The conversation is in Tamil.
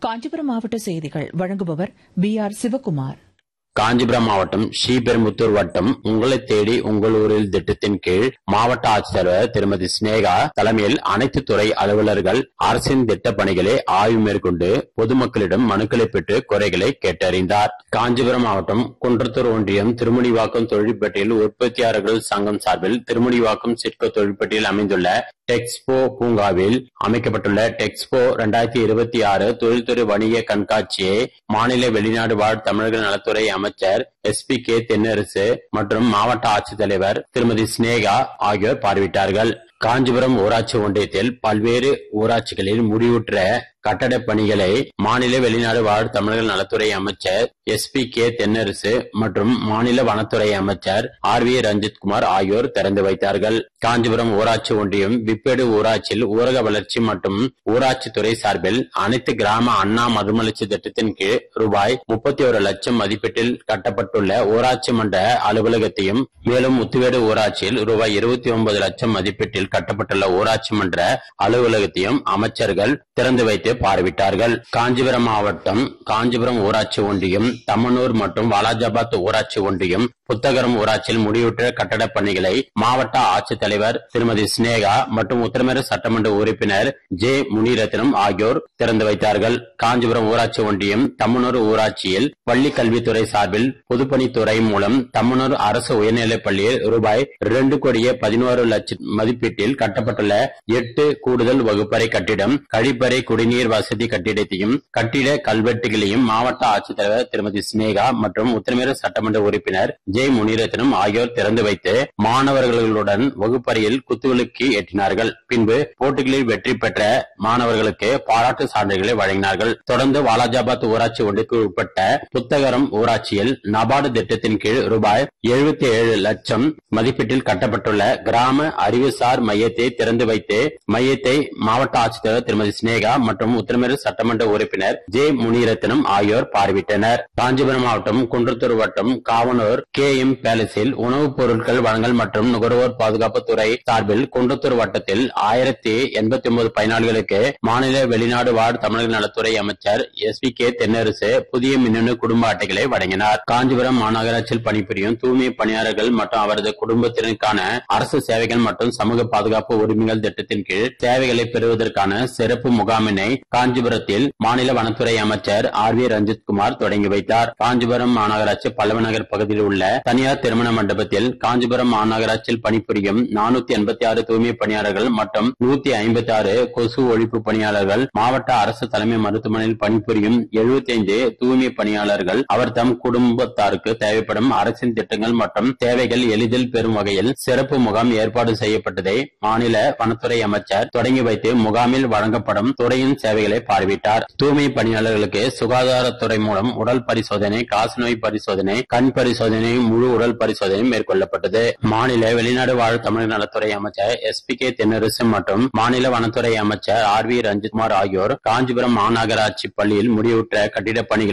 காஞ்சிபுரம் மாவட்ட செய்திகள் வழங்குபவர் பி ஆர் சிவகுமார் காஞ்சிபுரம் மாவட்டம் ஸ்ரீபெரும்புத்தூர் வட்டம் உங்களை தேடி உங்கள் ஊரில் திட்டத்தின் கீழ் மாவட்ட ஆட்சித்தலைவர் திருமதி சினேகா தலைமையில் அனைத்து துறை அலுவலர்கள் அரசின் திட்ட பணிகளை ஆய்வு மேற்கொண்டு பொதுமக்களிடம் மனுக்களை பெற்று குறைகளை கேட்டறிந்தார் காஞ்சிபுரம் மாவட்டம் குன்றத்தூர் ஒன்றியம் திருமுனிவாக்கம் தொழிற்பேட்டையில் உற்பத்தியாளர்கள் சங்கம் சார்பில் திருமுனிவாக்கம் சிட்கோ தொழிற்பேட்டையில் அமைந்துள்ள டெக்ஸ்போ பூங்காவில் அமைக்கப்பட்டுள்ள டெக்ஸ்போ இரண்டாயிரத்தி இருபத்தி ஆறு தொழில்துறை வணிக கண்காட்சியை மாநில வெளிநாடு வாழ் தமிழர்கள் நலத்துறை அமைச்சர் எஸ் பி கே தென்னரசு மற்றும் மாவட்ட ஆட்சித்தலைவர் திருமதி சினேகா ஆகியோர் பார்வையிட்டார்கள் காஞ்சிபுரம் ஊராட்சி ஒன்றியத்தில் பல்வேறு ஊராட்சிகளில் முடிவுற்ற கட்டடப் பணிகளை மாநில வெளிநாடு வாழ் தமிழர்கள் நலத்துறை அமைச்சர் எஸ் பி கே தென்னரசு மற்றும் மாநில வனத்துறை அமைச்சர் ஆர் வி ரஞ்சித்குமார் ஆகியோர் திறந்து வைத்தார்கள் காஞ்சிபுரம் ஊராட்சி ஒன்றியம் விப்பேடு ஊராட்சியில் ஊரக வளர்ச்சி மற்றும் ஊராட்சி துறை சார்பில் அனைத்து கிராம அண்ணா மறுமலர்ச்சி திட்டத்தின் கீழ் ரூபாய் முப்பத்தி ஒரு லட்சம் மதிப்பீட்டில் கட்டப்பட்டுள்ள ஊராட்சி மன்ற அலுவலகத்தையும் மேலும் முத்துவேடு ஊராட்சியில் ரூபாய் இருபத்தி ஒன்பது லட்சம் மதிப்பீட்டில் கட்டப்பட்டுள்ள ஊராட்சி மன்ற அலுவலகத்தையும் அமைச்சர்கள் திறந்து வைத்து பார்வையிட்டார்கள் காஞ்சிபுரம் மாவட்டம் காஞ்சிபுரம் ஊராட்சி ஒன்றியம் தம்மனூர் மற்றும் வாலாஜாபாத் ஊராட்சி ஒன்றியம் புத்தகரம் ஊராட்சியில் முடிவுற்ற கட்டடப் பணிகளை மாவட்ட ஆட்சித்தலைவர் திருமதி சினேகா மற்றும் உத்தரமேறு சட்டமன்ற உறுப்பினர் ஜே முனிரத்னம் ஆகியோர் திறந்து வைத்தார்கள் காஞ்சிபுரம் ஊராட்சி ஒன்றியம் தம்மனூர் ஊராட்சியில் பள்ளி கல்வித்துறை சார்பில் பொதுப்பணித்துறை மூலம் தம்மனூர் அரசு உயர்நிலைப் பள்ளியில் ரூபாய் இரண்டு கோடியே பதினோரு லட்சம் மதிப்பீட்டில் கட்டப்பட்டுள்ள எட்டு கூடுதல் வகுப்பறை கட்டிடம் கழிப்பறை குடிநீர் வசதி கட்டிடத்தையும் கட்டிட கல்வெட்டுகளையும் மாவட்ட ஆட்சித்தலைவர் திருமதி சினேகா மற்றும் உத்தரமேறு சட்டமன்ற உறுப்பினர் ஜே முனிரத்னம் ஆகியோர் திறந்து வைத்து மாணவர்களுடன் வகுப்பறையில் குத்துவிளக்கு ஏற்றினார்கள் பின்பு போட்டிகளில் வெற்றி பெற்ற மாணவர்களுக்கு பாராட்டு சான்றிதழ்களை வழங்கினார்கள் தொடர்ந்து வாலாஜாபாத் ஊராட்சி ஒன்றிற்கு உட்பட்ட புத்தகரம் ஊராட்சியில் நபார்டு திட்டத்தின் கீழ் ரூபாய் எழுபத்தி ஏழு லட்சம் மதிப்பீட்டில் கட்டப்பட்டுள்ள கிராம அறிவுசார் மையத்தை திறந்து வைத்து மையத்தை மாவட்ட ஆட்சித்தலைவர் திருமதி சினேகா மற்றும் உத்தரமேறு சட்டமன்ற உறுப்பினர் ஜே முனிரத்னம் ஆகியோர் பார்வையிட்டனர் காஞ்சிபுரம் மாவட்டம் குன்றத்தூர் வட்டம் காவனூர் கே எம் பேலஸில் உணவுப் பொருட்கள் வழங்கல் மற்றும் நுகர்வோர் பாதுகாப்பு துறை சார்பில் குன்றத்தூர் வட்டத்தில் ஆயிரத்தி எண்பத்தி ஒன்பது பயனாளிகளுக்கு மாநில வெளிநாடு வாழ் தமிழக நலத்துறை அமைச்சர் எஸ் பி கே தென்னரசு புதிய மின்னணு குடும்ப அட்டைகளை வழங்கினார் காஞ்சிபுரம் மாநகராட்சியில் பணிபுரியும் தூய்மை பணியாளர்கள் மற்றும் அவரது குடும்பத்தினருக்கான அரசு சேவைகள் மற்றும் சமூக பாதுகாப்பு உரிமைகள் திட்டத்தின் கீழ் சேவைகளை பெறுவதற்கான சிறப்பு முகாமினை காஞ்சிபுரத்தில் மாநில வனத்துறை அமைச்சர் ஆர் வி ரஞ்சித்குமார் தொடங்கி வைத்தார் காஞ்சிபுரம் மாநகராட்சி பல்லவ நகர் பகுதியில் உள்ள தனியார் திருமண மண்டபத்தில் காஞ்சிபுரம் மாநகராட்சியில் பணிபுரியும் நானூத்தி எண்பத்தி ஆறு தூய்மை பணியாளர்கள் மற்றும் நூத்தி ஐம்பத்தி ஆறு கொசு ஒழிப்பு பணியாளர்கள் மாவட்ட அரசு தலைமை மருத்துவமனையில் பணிபுரியும் எழுபத்தி ஐந்து தூய்மை பணியாளர்கள் அவர் தம் குடும்பத்தாருக்கு தேவைப்படும் அரசின் திட்டங்கள் மற்றும் தேவைகள் எளிதில் பெறும் வகையில் சிறப்பு முகாம் ஏற்பாடு செய்யப்பட்டதை மாநில வனத்துறை அமைச்சர் தொடங்கி வைத்து முகாமில் வழங்கப்படும் துறையின் சேவைகளை பார்வையிட்டார் தூய்மை பணியாளர்களுக்கு சுகாதாரத்துறை மூலம் உடல் பரிசோதனை காசநோய் பரிசோதனை கண் பரிசோதனை முழு உடல் பரிசோதனை மேற்கொள்ளப்பட்டது மாநில வெளிநாடு வாழ் தமிழக நலத்துறை அமைச்சர் எஸ் பி கே தென்னரசு மற்றும் மாநில வனத்துறை அமைச்சர் ஆர் வி ரஞ்சித்குமார் ஆகியோர் காஞ்சிபுரம் மாநகராட்சி பள்ளியில் முடிவுற்ற கட்டிடப் பணிகளை